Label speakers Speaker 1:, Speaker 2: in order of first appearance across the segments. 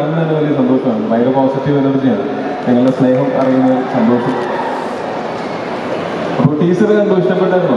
Speaker 1: കാണുന്നത് തന്നെ വലിയ സന്തോഷമാണ് ഭയങ്കര പോസിറ്റീവ് എനർജിയാണ് നിങ്ങളുടെ സ്നേഹം അറിയുന്ന സന്തോഷം അപ്പോൾ ടീച്ചർ കണ്ടു ഇഷ്ടപ്പെട്ടായിരുന്നോ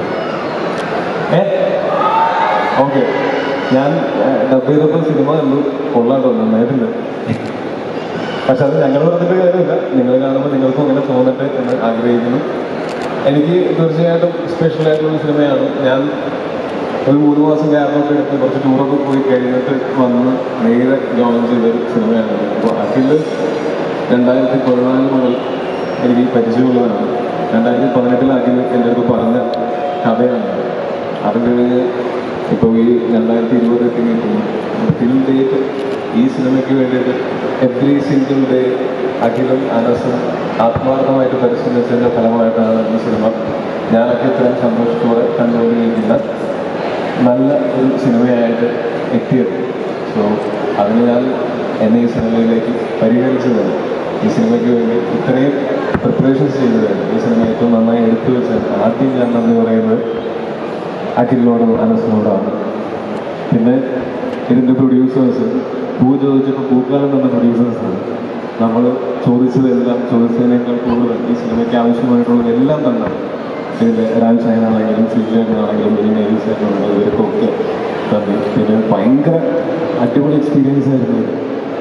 Speaker 1: ഏ ഓക്കെ ഞാൻ ഡബ് ചെയ്തപ്പോൾ സിനിമ കണ്ടു കൊള്ളാട്ടോ നന്നായിട്ടുണ്ട് പക്ഷെ അത് ഞങ്ങൾ പറഞ്ഞിട്ട് കാര്യമില്ല നിങ്ങൾ കാണുമ്പോൾ നിങ്ങൾക്കും അങ്ങനെ തോന്നട്ടെ എന്ന് ആഗ്രഹിക്കുന്നു എനിക്ക് തീർച്ചയായിട്ടും സ്പെഷ്യൽ ആയിട്ടുള്ള സിനിമയാണ് ഞാൻ ഒരു മൂന്ന് മാസം ഗ്യാപ്പൊക്കെ എടുത്ത് കുറച്ച് ടൂറൊക്കെ പോയി കഴിഞ്ഞിട്ട് വന്ന് നേരെ ജോയിൻ ചെയ്തൊരു സിനിമയാണ് അപ്പോൾ അതിൽ രണ്ടായിരത്തി പതിനാല് മുതൽ എനിക്ക് പരിചയമുള്ളതാണ് രണ്ടായിരത്തി പതിനെട്ടിൽ അഖിൽ എൻ്റെ അടുത്ത് പറഞ്ഞ കഥയാണ് അത് കഴിഞ്ഞ് ഇപ്പോൾ ഈ രണ്ടായിരത്തി ഇരുപത് എത്തി നിൽക്കുന്നു ടിൽ ഡേറ്റ് ഈ സിനിമയ്ക്ക് വേണ്ടിയിട്ട് എവ്രി സിംഗിൾ ഡേ അഖിലും അനസും ആത്മാർത്ഥമായിട്ട് പരിശ്രമിച്ചതിൻ്റെ ഫലമായിട്ടാണ് ഈ സിനിമ ഞാനൊക്കെ ഇത്രയും സന്തോഷത്തോടെ കണ്ടുകൊണ്ടിരിക്കുന്ന നല്ല ഒരു സിനിമയായിട്ട് എത്തിയത് സോ അതിന് ഞാൻ എന്നെ ഈ സിനിമയിലേക്ക് പരിഗണിച്ചത് ഈ സിനിമയ്ക്ക് വേണ്ടി ഇത്രയും പ്രിപ്പറേഷൻസ് ചെയ്തത് ഈ സിനിമ ഏറ്റവും നന്നായി എടുത്തു വെച്ചത് ആദ്യം ഞാൻ നന്ദി പറയുന്നത് അഖിലിനോടും അനസിനോടാണ് പിന്നെ ഇതിൻ്റെ പ്രൊഡ്യൂസേഴ്സ് പൂ ചോദിച്ചപ്പോൾ പൂക്കാലം തന്ന പ്രൊഡ്യൂസേഴ്സാണ് നമ്മൾ ചോദിച്ചതെല്ലാം ചോദിച്ചതിനേക്കാൾ കൂടുതൽ ഈ സിനിമയ്ക്ക് ആവശ്യമായിട്ടുള്ളത് എല്ലാം തന്നെ ഇതിൻ്റെ രാജ് ചൈനാണെങ്കിലും ഫിജാണെങ്കിലും ഇതിൻ്റെ എലിസാണെങ്കിലും ഇവർക്കൊക്കെ തന്നെ പിന്നെ ഭയങ്കര അടിപൊളി എക്സ്പീരിയൻസ് ആയിരുന്നു ഇത്.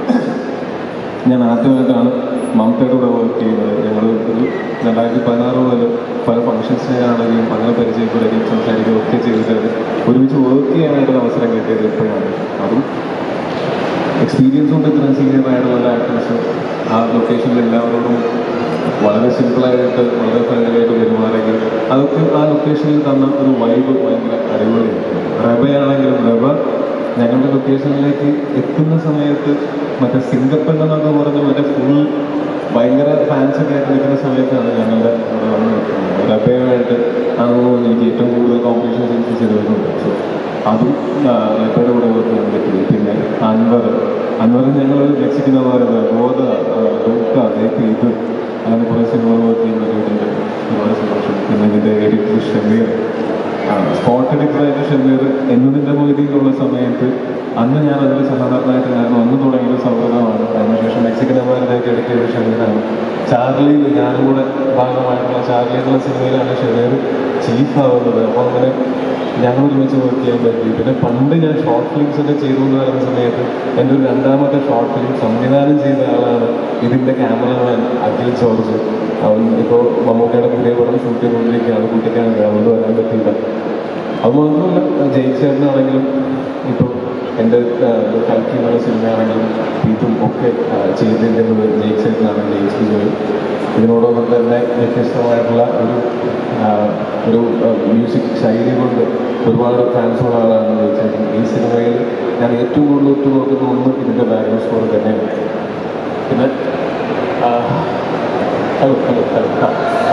Speaker 1: ഞാൻ ആദ്യമായിട്ടാണ് മമതയുടെ കൂടെ വർക്ക് ചെയ്യുന്നത് ഞങ്ങൾ ഒരു രണ്ടായിരത്തി പതിനാറ് മുതൽ പല ഫംഗ്ഷൻസിനാണെങ്കിലും അങ്ങനെ പരിചയപ്പെടുകയും സംസാരിക്കുകയും ഒക്കെ ചെയ്തിട്ട് ഒരുമിച്ച് വർക്ക് ചെയ്യാനായിട്ടൊരു അവസരം കിട്ടിയത് ഇപ്പോഴാണ് അതും എക്സ്പീരിയൻസ് കൊണ്ട് ഇത്രയും സീനിയർ ആയിട്ടുള്ള ആക്ടേഴ്സ് ആ ലൊക്കേഷനിൽ എല്ലാവരോടും വളരെ സിമ്പിളായിട്ട് വളരെ ഫ്രണ്ട്ലിയായിട്ട് പെരുമാറുകയും അതൊക്കെ ആ ലൊക്കേഷനിൽ തന്ന ഒരു വൈബ് ഭയങ്കര അടിപൊളിയായിരുന്നു റബയാണെങ്കിലും റബ ഞങ്ങളുടെ ലൊക്കേഷനിലേക്ക് എത്തുന്ന സമയത്ത് മറ്റേ സിംഗപ്പെണ്ണെന്നൊക്കെ പറഞ്ഞ് മറ്റേ ഫുൾ ഭയങ്കര ഫാൻസ് ഒക്കെ ആയിട്ട് നിൽക്കുന്ന സമയത്താണ് ഞങ്ങളുടെ അവിടെ വന്ന് നിൽക്കുന്നത് റബയുമായിട്ട് ആണെന്ന് തോന്നുന്നു എനിക്ക് ഏറ്റവും കൂടുതൽ കോമ്പറ്റീഷൻസ് എനിക്ക് ചെയ്തിട്ടുണ്ട് സോ അതും റബയുടെ കൂടെ വർക്ക് ചെയ്യാൻ പറ്റി പിന്നെ അൻവർ അൻവർ ഞങ്ങൾ മെക്സിക്കനമാരത് ഗോത ഡൂക്ക ദേപ്പി ഇത് അങ്ങനെ കുറേ സിനിമകൾ വർക്ക് ചെയ്യാൻ പറ്റിയിട്ടുണ്ട് ഒരുപാട് സന്തോഷം പിന്നെ ഇതിൻ്റെ എഡിറ്റർ ഷമീർ സ്പോട്ട് എഡിറ്ററായിട്ട് ഷമീർ എന്നതിൻ്റെ മൊയ്തിയിലുള്ള സമയത്ത് അന്ന് ഞാൻ അതിൽ സഹകരണമായിട്ട് കാരണം അന്ന് തുടങ്ങിയ സൗഹൃദമാണ് അതിനുശേഷം മെക്സിക്കൻ അമേരിക്കയിലേക്ക് എഡിറ്റ് ചെയ്ത ഷമീറാണ് ചാർലിയിൽ ഞാനും കൂടെ ഭാഗമായിട്ടുള്ള ചാർലി എന്നുള്ള സിനിമയിലാണ് ഷമീർ ചീഫ് ആവുന്നത് അപ്പോൾ അങ്ങനെ ഞങ്ങൾ ഒരുമിച്ച് വർക്ക് ചെയ്യാൻ പറ്റി പിന്നെ പണ്ട് ഞാൻ ഷോർട്ട് ഫിലിംസ് ഒക്കെ ചെയ്തുകൊണ്ട് വരുന്ന സമയത്ത് എൻ്റെ ഒരു രണ്ടാമത്തെ ഷോർട്ട് ഫിലിം സംവിധാനം ചെയ്ത ആളാണ് ഇതിൻ്റെ ക്യാമറമാൻ അഖിൽ ജോർജ് അവൻ ഇപ്പോൾ മമ്മൂക്കയുടെ പുതിയ പടം ഷൂട്ട് ചെയ്തുകൊണ്ടിരിക്കുകയാണ് കുട്ടിക്കാണ് അതുകൊണ്ട് വരാൻ പറ്റിയില്ല അത് മാത്രമല്ല ജയിച്ചേട്ടനാണെങ്കിലും ഇപ്പോൾ എൻ്റെ കൽക്കി എന്നുള്ള സിനിമയാണെങ്കിലും ഇതും ഒക്കെ ആ, ചെയ്തിരിക്കുന്നത് ജയിച്ചേട്ടനാണ് ജയിച്ചു ജോയി ഇതിനോടൊപ്പം തന്നെ വ്യത്യസ്തമായിട്ടുള്ള ഒരു ആ, ഒരു മ്യൂസിക് ശൈലി കൊണ്ട് ഒരുപാട് ഫാൻസുള്ള ആളാണ് ജയിച്ചേട്ടൻ ഈ സിനിമയിൽ ഞാൻ ഏറ്റവും കൂടുതൽ ഉറ്റുനോക്കുന്ന ഒന്ന് ഇതിൻ്റെ ബാക്ക്ഗ്രൗണ്ട് സ്കോർ തന്നെയാണ് പിന്നെ ആ, ഹലോ ഹലോ ഹലോ ആ.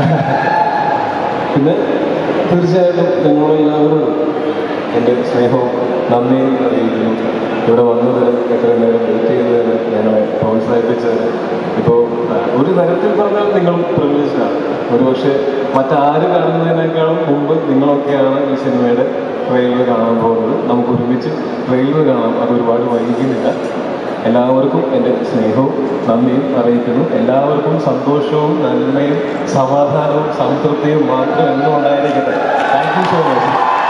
Speaker 1: പിന്നെ തീർച്ചയായിട്ടും നിങ്ങളെല്ലാവരും എൻ്റെ സ്നേഹവും നന്ദിയും അറിയിക്കുന്നു ഇവിടെ വന്നത് എത്ര നേരം വെയിറ്റ് ചെയ്തതിന് ഞങ്ങളെ പ്രോത്സാഹിപ്പിച്ചത് ഇപ്പോൾ ഒരു തരത്തിൽ പറഞ്ഞാൽ നിങ്ങൾ പ്രിവിലേജ്ഡാണ് ഒരുപക്ഷെ മറ്റാര് കാണുന്നതിനേക്കാളും മുമ്പ് നിങ്ങളൊക്കെയാണ് ഈ സിനിമയുടെ ട്രെയിലർ കാണാൻ പോകുന്നത് നമുക്ക് ഒരുമിച്ച് ട്രെയിലർ കാണാം അത് ഒരുപാട് വൈകിക്കുന്നില്ല എല്ലാവർക്കും എൻ്റെ സ്നേഹവും നന്ദിയും അറിയിക്കുന്നു എല്ലാവർക്കും സന്തോഷവും നന്മയും സമാധാനവും സംതൃപ്തിയും മാത്രം എന്നും ഉണ്ടായിരിക്കട്ടെ താങ്ക് യു സോ മച്ച്